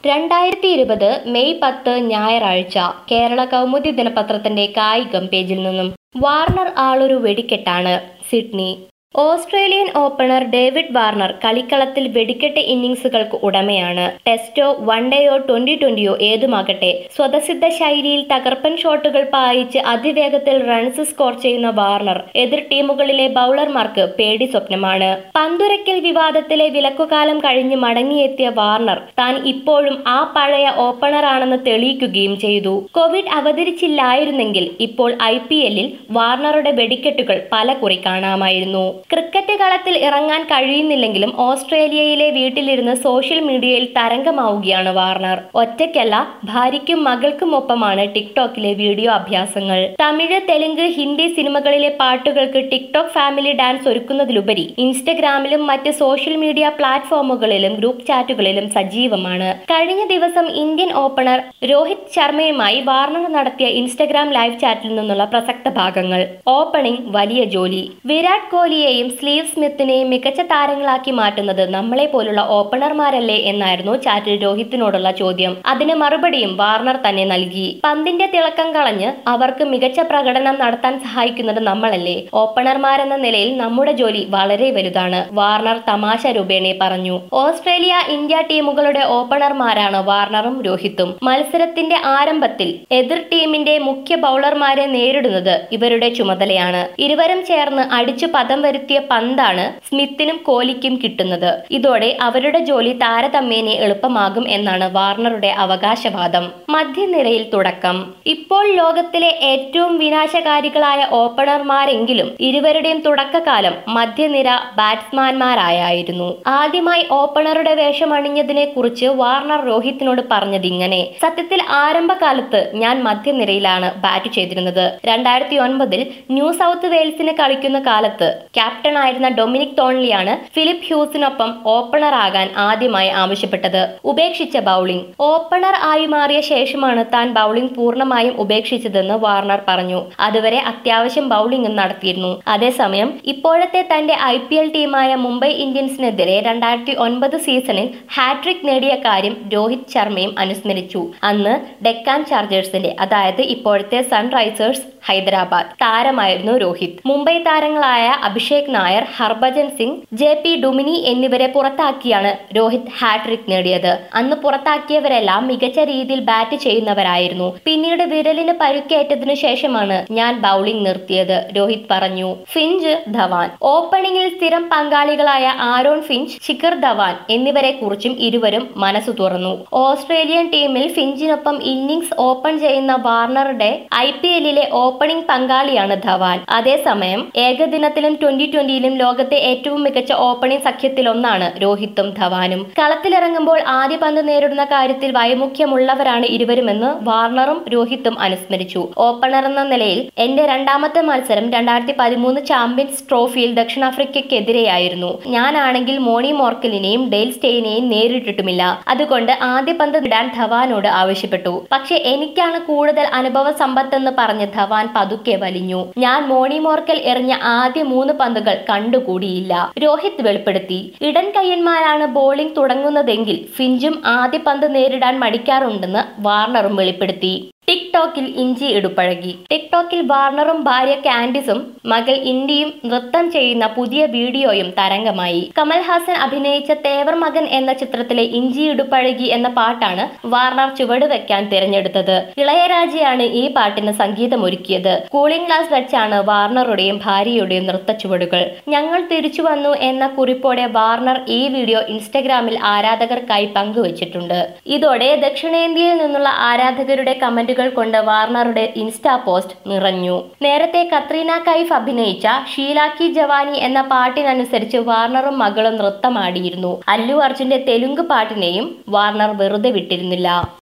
രണ്ടായിരത്തി ഇരുപത് മെയ് പത്ത് ഞായറാഴ്ച കേരള കൗമുദി ദിനപത്രത്തിന്റെ കായികം പേജിൽ നിന്നും വാർണർ ആളൊരു വെടിക്കെട്ടാണ് Sydney Australian opener David Warner കളിക്കളത്തിൽ വെടിക്കെട്ട് ഇന്നിംഗ്സുകൾക്ക് ഉടമയാണ് ടെസ്റ്റോ വൺഡേയോ ട്വന്റി ട്വന്റിയോ ഏതുമാകട്ടെ സ്വതസിദ്ധ ശൈലിയിൽ തകർപ്പൻ ഷോട്ടുകൾ പായിച്ച് അതിവേഗത്തിൽ റൺസ് സ്കോർ ചെയ്യുന്ന വാർണർ എതിർ ടീമുകളിലെ ബൗളർമാർക്ക് പേടി സ്വപ്നമാണ് പന്തുരയ്ക്കൽ വിവാദത്തിലെ വിലക്കുകാലം കഴിഞ്ഞ് മടങ്ങിയെത്തിയ വാർണർ താൻ ഇപ്പോഴും ആ പഴയ ഓപ്പണറാണെന്ന് തെളിയിക്കുകയും ചെയ്തു കോവിഡ് അവതരിച്ചില്ലായിരുന്നെങ്കിൽ ഇപ്പോൾ ഐ പി എല്ലിൽ വാർണറുടെ വെടിക്കെട്ടുകൾ പല കുറി കാണാമായിരുന്നു ക്രിക്കറ്റ് കളത്തിൽ ഇറങ്ങാൻ കഴിയുന്നില്ലെങ്കിലും ഓസ്ട്രേലിയയിലെ വീട്ടിലിരുന്ന് സോഷ്യൽ മീഡിയയിൽ തരംഗമാവുകയാണ് വാർണർ ഒറ്റയ്ക്കല്ല ഭാര്യയ്ക്കും മകൾക്കുമൊപ്പമാണ് ടിക്ടോക്കിലെ വീഡിയോ അഭ്യാസങ്ങൾ തമിഴ് തെലുങ്ക് ഹിന്ദി സിനിമകളിലെ പാട്ടുകൾക്ക് ടിക്ടോക്ക് ഫാമിലി ഡാൻസ് ഒരുക്കുന്നതിലുപരി ഇൻസ്റ്റഗ്രാമിലും മറ്റ് സോഷ്യൽ മീഡിയ പ്ലാറ്റ്ഫോമുകളിലും ഗ്രൂപ്പ് ചാറ്റുകളിലും സജീവമാണ് കഴിഞ്ഞ ദിവസം ഇന്ത്യൻ ഓപ്പണർ രോഹിത് ശർമ്മയുമായി വാർണർ നടത്തിയ ഇൻസ്റ്റഗ്രാം ലൈവ് ചാറ്റിൽ നിന്നുള്ള പ്രസക്ത ഭാഗങ്ങൾ ഓപ്പണിംഗ് വലിയ ജോലി വിരാട് കോഹ്ലിയെയും സ്ലീവ് സ്മിത്തിനെയും മികച്ച താരങ്ങളാക്കി മാറ്റുന്നത് നമ്മളെ പോലുള്ള ഓപ്പണർമാരല്ലേ എന്നായിരുന്നു ചാറ്റിൽ രോഹിത്തിനോടുള്ള ചോദ്യം അതിന് മറുപടിയും വാർണർ തന്നെ നൽകി പന്തിന്റെ തിളക്കം കളഞ്ഞ് അവർക്ക് മികച്ച പ്രകടനം നടത്താൻ സഹായിക്കുന്നത് നമ്മളല്ലേ ഓപ്പണർമാരെന്ന നിലയിൽ നമ്മുടെ ജോലി വളരെ വലുതാണ് വാർണർ തമാശ രൂപേണെ പറഞ്ഞു ഓസ്ട്രേലിയ ഇന്ത്യ ടീമുകളുടെ ഓപ്പണർമാരാണ് വാർണറും രോഹിത്തും മത്സരത്തിന്റെ ആരംഭത്തിൽ എതിർ ടീമിന്റെ മുഖ്യ ബൗളർമാരെ നേരിടുന്നത് ഇവരുടെ ചുമതലയാണ് ഇരുവരും ചേർന്ന് അടിച്ചു പദം വരുത്തിയ പന്താണ് സ്മിത്തിനും കോഹ്ലിക്കും കിട്ടുന്നത് ഇതോടെ അവരുടെ ജോലി താരതമ്യേന എളുപ്പമാകും എന്നാണ് വാർണറുടെ അവകാശവാദം മധ്യനിരയിൽ തുടക്കം ഇപ്പോൾ ലോകത്തിലെ ഏറ്റവും വിനാശകാരികളായ ഓപ്പണർമാരെങ്കിലും ഇരുവരുടെയും തുടക്കകാലം മധ്യനിര ബാറ്റ്സ്മാൻമാരായിരുന്നു ആദ്യമായി ഓപ്പണറുടെ വേഷമണിഞ്ഞതിനെ കുറിച്ച് വാർണർ രോഹിത്തിനോട് പറഞ്ഞത് ഇങ്ങനെ സത്യത്തിൽ ആരംഭകാലത്ത് ഞാൻ മധ്യനിരയിലാണ് ബാറ്റ് ചെയ്തിരുന്നത് രണ്ടായിരത്തി ഒൻപതിൽ ന്യൂ സൗത്ത് വെയിൽസിന് കളിക്കുന്ന കാലത്ത് ക്യാപ്റ്റനായിരുന്ന ഡൊമിനിക് തോൺലിയാണ് ഫിലിപ്പ് ഹ്യൂസിനൊപ്പം ഓപ്പണർ ആകാൻ ആദ്യമായി ആവശ്യപ്പെട്ടത് ഉപേക്ഷിച്ച ബൗളിംഗ് ഓപ്പണർ ആയി മാറിയ ശേഷമാണ് താൻ ബൗളിംഗ് പൂർണ്ണമായും ഉപേക്ഷിച്ചതെന്ന് വാർണർ പറഞ്ഞു അതുവരെ അത്യാവശ്യം ബൗളിംഗും നടത്തിയിരുന്നു അതേസമയം ഇപ്പോഴത്തെ തന്റെ ഐ പി എൽ ടീമായ മുംബൈ ഇന്ത്യൻസിനെതിരെ രണ്ടായിരത്തി ഒൻപത് സീസണിൽ ഹാട്രിക് നേടിയ കാര്യം രോഹിത് ശർമ്മയും അനുസ്മരിച്ചു അന്ന് ഡെക്കാൻ ചാർജേഴ്സിന്റെ അതായത് ഇപ്പോഴത്തെ സൺറൈസേഴ്സ് ഹൈദരാബാദ് താരമായിരുന്നു രോഹിത് മുംബൈ താരങ്ങളായ Abhishek Nair Harbhajan Singh J P Duminy എന്നിവരെ പുറത്താക്കിയാണ് രോഹിത് ഹാട്രിക് നേടിയത് അന്ന് പുറത്താക്കിയവരെല്ലാം മികച്ച രീതിയിൽ ബാറ്റ് ചെയ്യുന്നവരായിരുന്നു പിന്നീട് വിരലിന് പരുക്കേറ്റതിനു ശേഷമാണ് ഞാൻ ബൗളിംഗ് നിർത്തിയത് രോഹിത് പറഞ്ഞു ഫിഞ്ച് ധവാൻ ഓപ്പണിംഗിൽ സ്ഥിരം പങ്കാളികളായ ആരോൺ ഫിഞ്ച് ശിഖർ ധവാൻ എന്നിവരെ കുറിച്ചും ഇരുവരും മനസ്സു തുറന്നു ഓസ്ട്രേലിയൻ ടീമിൽ ഫിഞ്ചിനൊപ്പം ഇന്നിംഗ്സ് ഓപ്പൺ ചെയ്യുന്ന വാർണറുടെ ഐ പി എല്ലിലെ ഓപ്പണിംഗ് പങ്കാളിയാണ് ധവാൻ അതേസമയം ഏകദിനത്തിലും ട്വന്റി ട്വന്റിയിലും ലോകത്തെ ഏറ്റവും മികച്ച ഓപ്പണിംഗ് സഖ്യത്തിലൊന്നാണ് രോഹിത്തും ധവാനും കളത്തിലിറങ്ങുമ്പോൾ ആദ്യ പന്ത് നേരിടുന്ന കാര്യത്തിൽ വൈമുഖ്യമുള്ളവരാണ് ഇരുവരുമെന്ന് വാർണറും രോഹിത്തും അനുസ്മരിച്ചു ഓപ്പണർ എന്ന നിലയിൽ എന്റെ രണ്ടാമത്തെ മത്സരം രണ്ടായിരത്തി പതിമൂന്ന് ചാമ്പ്യൻസ് ട്രോഫിയിൽ ദക്ഷിണാഫ്രിക്കയ്ക്കെതിരെയായിരുന്നു ഞാനാണെങ്കിൽ മോണി മോർക്കലിനെയും ഡെയിൽ സ്റ്റെയിനെയും നേരിട്ടിട്ടുമില്ല അതുകൊണ്ട് ആദ്യ പന്ത് ഇടാൻ ധവാനോട് ആവശ്യപ്പെട്ടു പക്ഷെ എനിക്കാണ് കൂടുതൽ അനുഭവ സമ്പത്തെന്ന് പറഞ്ഞ് ധവാൻ പതുക്കെ വലിഞ്ഞു ഞാൻ മോണി മോർക്കൽ എറിഞ്ഞ ആദ്യ മൂന്ന് പന്തുകൾ കണ്ടുകൂടിയില്ല രോഹിത് വെളിപ്പെടുത്തി ഇടൻ കയ്യന്മാരാണ് ബോളിംഗ് തുടങ്ങുന്നതെങ്കിൽ ഫിഞ്ചും ആദ്യ പന്ത് നേരിടാൻ മടിക്കാറുണ്ടെന്ന് വാർണറും വെളിപ്പെടുത്തി ടിക്ടോക്കിൽ ഇഞ്ചി ഇടുപ്പഴകി ടിക്ടോക്കിൽ വാർണറും ഭാര്യ കാൻഡിസും മകൾ ഇന്ത്യയും നൃത്തം ചെയ്യുന്ന പുതിയ വീഡിയോയും തരംഗമായി കമൽഹാസൻ അഭിനയിച്ച തേവർ മകൻ എന്ന ചിത്രത്തിലെ ഇഞ്ചി ഇടുപ്പഴകി എന്ന പാട്ടാണ് വാർണർ ചുവട് വെക്കാൻ തിരഞ്ഞെടുത്തത് ഇളയരാജയാണ് ഈ പാട്ടിന് സംഗീതമൊരുക്കിയത് കൂളിംഗ് ഗ്ലാസ് വെച്ചാണ് വാർണറുടെയും ഭാര്യയുടെയും നൃത്ത ചുവടുകൾ ഞങ്ങൾ തിരിച്ചു വന്നു എന്ന കുറിപ്പോടെ വാർണർ ഈ വീഡിയോ ഇൻസ്റ്റഗ്രാമിൽ ആരാധകർക്കായി പങ്കുവച്ചിട്ടുണ്ട് ഇതോടെ ദക്ഷിണേന്ത്യയിൽ നിന്നുള്ള ആരാധകരുടെ കമന്റുകൾ കൊണ്ട് വാർണറുടെ ഇൻസ്റ്റാ പോസ്റ്റ് നിറഞ്ഞു നേരത്തെ കത്രീന കൈഫ് അഭിനയിച്ച ഷീലാക്കി ജവാനി എന്ന പാട്ടിനനുസരിച്ച് വാർണറും മകളും നൃത്തമാടിയിരുന്നു അല്ലു അർജുന്റെ തെലുങ്ക് പാട്ടിനെയും വാർണർ വെറുതെ വിട്ടിരുന്നില്ല